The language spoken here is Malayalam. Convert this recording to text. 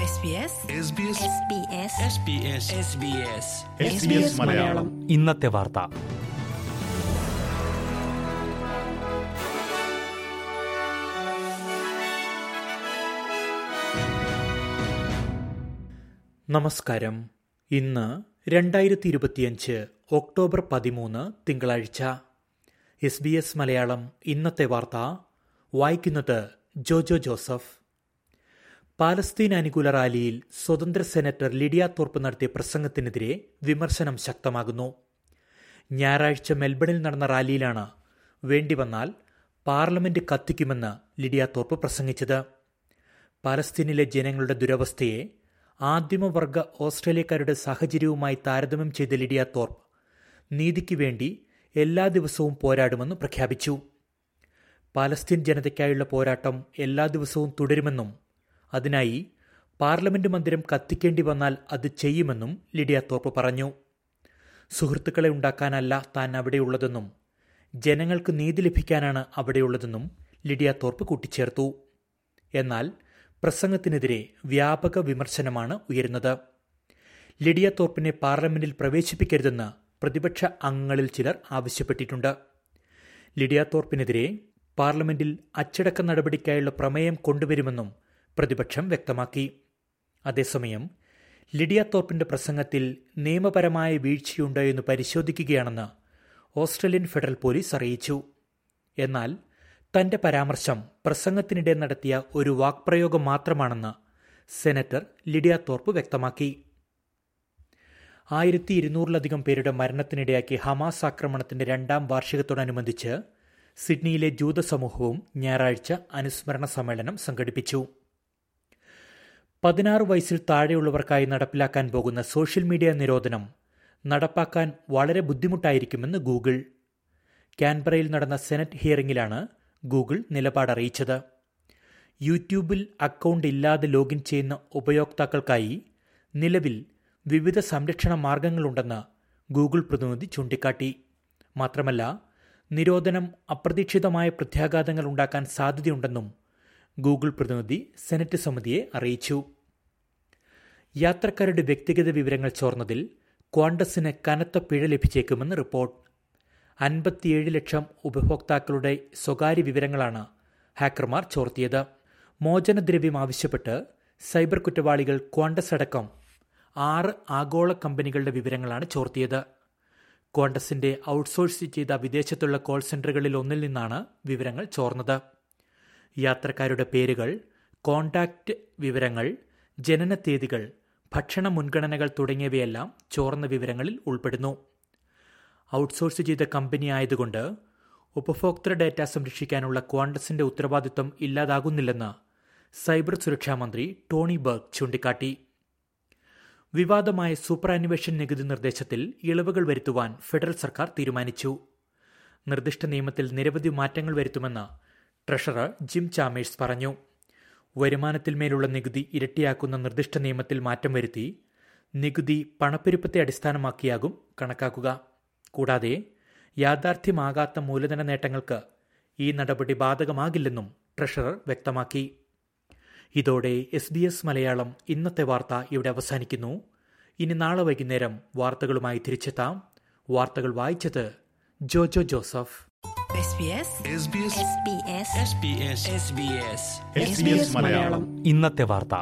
SBS SBS മലയാളം ഇന്നത്തെ വാർത്ത നമസ്കാരം ഇന്ന് രണ്ടായിരത്തി ഇരുപത്തിയഞ്ച് ഒക്ടോബർ പതിമൂന്ന് തിങ്കളാഴ്ച എസ് ബി എസ് മലയാളം ഇന്നത്തെ വാർത്ത വായിക്കുന്നത് ജോജോ ജോസഫ് പാലസ്തീൻ അനുകൂല റാലിയിൽ സ്വതന്ത്ര സെനറ്റർ ലിഡിയ തോർപ്പ് നടത്തിയ പ്രസംഗത്തിനെതിരെ വിമർശനം ശക്തമാകുന്നു ഞായറാഴ്ച മെൽബണിൽ നടന്ന റാലിയിലാണ് വേണ്ടി വന്നാൽ പാർലമെന്റ് കത്തിക്കുമെന്ന് ലിഡിയ തോർപ്പ് പ്രസംഗിച്ചത് പാലസ്തീനിലെ ജനങ്ങളുടെ ദുരവസ്ഥയെ ആദിമവർഗ ഓസ്ട്രേലിയക്കാരുടെ സാഹചര്യവുമായി താരതമ്യം ചെയ്ത ലിഡിയ തോർപ്പ് നീതിക്ക് വേണ്ടി എല്ലാ ദിവസവും പോരാടുമെന്ന് പ്രഖ്യാപിച്ചു പാലസ്തീൻ ജനതയ്ക്കായുള്ള പോരാട്ടം എല്ലാ ദിവസവും തുടരുമെന്നും അതിനായി പാർലമെന്റ് മന്ദിരം കത്തിക്കേണ്ടി വന്നാൽ അത് ചെയ്യുമെന്നും ലിഡിയ തോർപ്പ് പറഞ്ഞു സുഹൃത്തുക്കളെ ഉണ്ടാക്കാനല്ല താൻ അവിടെയുള്ളതെന്നും ജനങ്ങൾക്ക് നീതി ലഭിക്കാനാണ് അവിടെയുള്ളതെന്നും ലിഡിയ തോർപ്പ് കൂട്ടിച്ചേർത്തു എന്നാൽ പ്രസംഗത്തിനെതിരെ വ്യാപക വിമർശനമാണ് ഉയരുന്നത് ലിഡിയ തോർപ്പിനെ പാർലമെന്റിൽ പ്രവേശിപ്പിക്കരുതെന്ന് പ്രതിപക്ഷ അംഗങ്ങളിൽ ചിലർ ആവശ്യപ്പെട്ടിട്ടുണ്ട് ലിഡിയ തോർപ്പിനെതിരെ പാർലമെന്റിൽ അച്ചടക്ക നടപടിക്കായുള്ള പ്രമേയം കൊണ്ടുവരുമെന്നും പ്രതിപക്ഷം വ്യക്തമാക്കി അതേസമയം ലിഡിയ തോർപ്പിന്റെ പ്രസംഗത്തിൽ നിയമപരമായ വീഴ്ചയുണ്ടോ എന്ന് പരിശോധിക്കുകയാണെന്ന് ഓസ്ട്രേലിയൻ ഫെഡറൽ പോലീസ് അറിയിച്ചു എന്നാൽ തന്റെ പരാമർശം പ്രസംഗത്തിനിടെ നടത്തിയ ഒരു വാക്പ്രയോഗം മാത്രമാണെന്ന് സെനറ്റർ ലിഡിയ തോർപ്പ് വ്യക്തമാക്കി ആയിരത്തി ഇരുന്നൂറിലധികം പേരുടെ മരണത്തിനിടയാക്കിയ ഹമാസ് ആക്രമണത്തിന്റെ രണ്ടാം വാർഷികത്തോടനുബന്ധിച്ച് സിഡ്നിയിലെ ജൂത സമൂഹവും ഞായറാഴ്ച അനുസ്മരണ സമ്മേളനം സംഘടിപ്പിച്ചു പതിനാറ് വയസ്സിൽ താഴെയുള്ളവർക്കായി നടപ്പിലാക്കാൻ പോകുന്ന സോഷ്യൽ മീഡിയ നിരോധനം നടപ്പാക്കാൻ വളരെ ബുദ്ധിമുട്ടായിരിക്കുമെന്ന് ഗൂഗിൾ കാൻബറയിൽ നടന്ന സെനറ്റ് ഹിയറിംഗിലാണ് ഗൂഗിൾ നിലപാടറിയിച്ചത് യൂട്യൂബിൽ അക്കൗണ്ട് ഇല്ലാതെ ലോഗിൻ ചെയ്യുന്ന ഉപയോക്താക്കൾക്കായി നിലവിൽ വിവിധ സംരക്ഷണ മാർഗങ്ങളുണ്ടെന്ന് ഗൂഗിൾ പ്രതിനിധി ചൂണ്ടിക്കാട്ടി മാത്രമല്ല നിരോധനം അപ്രതീക്ഷിതമായ പ്രത്യാഘാതങ്ങൾ ഉണ്ടാക്കാൻ സാധ്യതയുണ്ടെന്നും ഗൂഗിൾ പ്രതിനിധി സെനറ്റ് സമിതിയെ അറിയിച്ചു യാത്രക്കാരുടെ വ്യക്തിഗത വിവരങ്ങൾ ചോർന്നതിൽ ക്വാണ്ടസിന് കനത്ത പിഴ ലഭിച്ചേക്കുമെന്ന് റിപ്പോർട്ട് അൻപത്തിയേഴ് ലക്ഷം ഉപഭോക്താക്കളുടെ സ്വകാര്യ വിവരങ്ങളാണ് ഹാക്കർമാർ ചോർത്തിയത് മോചനദ്രവ്യം ആവശ്യപ്പെട്ട് സൈബർ കുറ്റവാളികൾ ക്വാണ്ടസ് അടക്കം ആറ് ആഗോള കമ്പനികളുടെ വിവരങ്ങളാണ് ചോർത്തിയത് ക്വാണ്ടസിന്റെ ഔട്ട്സോഴ്സ് ചെയ്ത വിദേശത്തുള്ള കോൾ സെന്ററുകളിൽ ഒന്നിൽ നിന്നാണ് വിവരങ്ങൾ ചോർന്നത് യാത്രക്കാരുടെ പേരുകൾ കോണ്ടാക്റ്റ് വിവരങ്ങൾ ജനന തീയതികൾ ഭക്ഷണ മുൻഗണനകൾ തുടങ്ങിയവയെല്ലാം ചോർന്ന വിവരങ്ങളിൽ ഉൾപ്പെടുന്നു ഔട്ട്സോഴ്സ് ചെയ്ത കമ്പനി ആയതുകൊണ്ട് ഉപഭോക്തൃ ഡാറ്റ സംരക്ഷിക്കാനുള്ള ക്വാണ്ടസിന്റെ ഉത്തരവാദിത്വം ഇല്ലാതാകുന്നില്ലെന്ന് സൈബർ സുരക്ഷാ മന്ത്രി ടോണി ബർഗ് ചൂണ്ടിക്കാട്ടി വിവാദമായ സൂപ്പർ ആനിവേഷൻ നികുതി നിർദ്ദേശത്തിൽ ഇളവുകൾ വരുത്തുവാൻ ഫെഡറൽ സർക്കാർ തീരുമാനിച്ചു നിർദ്ദിഷ്ട നിയമത്തിൽ നിരവധി മാറ്റങ്ങൾ വരുത്തുമെന്ന് ട്രഷറർ ജിം ചാമേഴ്സ് പറഞ്ഞു വരുമാനത്തിന്മേലുള്ള നികുതി ഇരട്ടിയാക്കുന്ന നിർദ്ദിഷ്ട നിയമത്തിൽ മാറ്റം വരുത്തി നികുതി പണപ്പെരുപ്പത്തെ അടിസ്ഥാനമാക്കിയാകും കണക്കാക്കുക കൂടാതെ യാഥാർത്ഥ്യമാകാത്ത മൂലധന നേട്ടങ്ങൾക്ക് ഈ നടപടി ബാധകമാകില്ലെന്നും ട്രഷറർ വ്യക്തമാക്കി ഇതോടെ എസ് ബി എസ് മലയാളം ഇന്നത്തെ വാർത്ത ഇവിടെ അവസാനിക്കുന്നു ഇനി നാളെ വൈകുന്നേരം വാർത്തകളുമായി തിരിച്ചെത്താം വാർത്തകൾ വായിച്ചത് ജോജോ ജോസഫ് SBS മലയാളം ഇന്നത്തെ വാർത്ത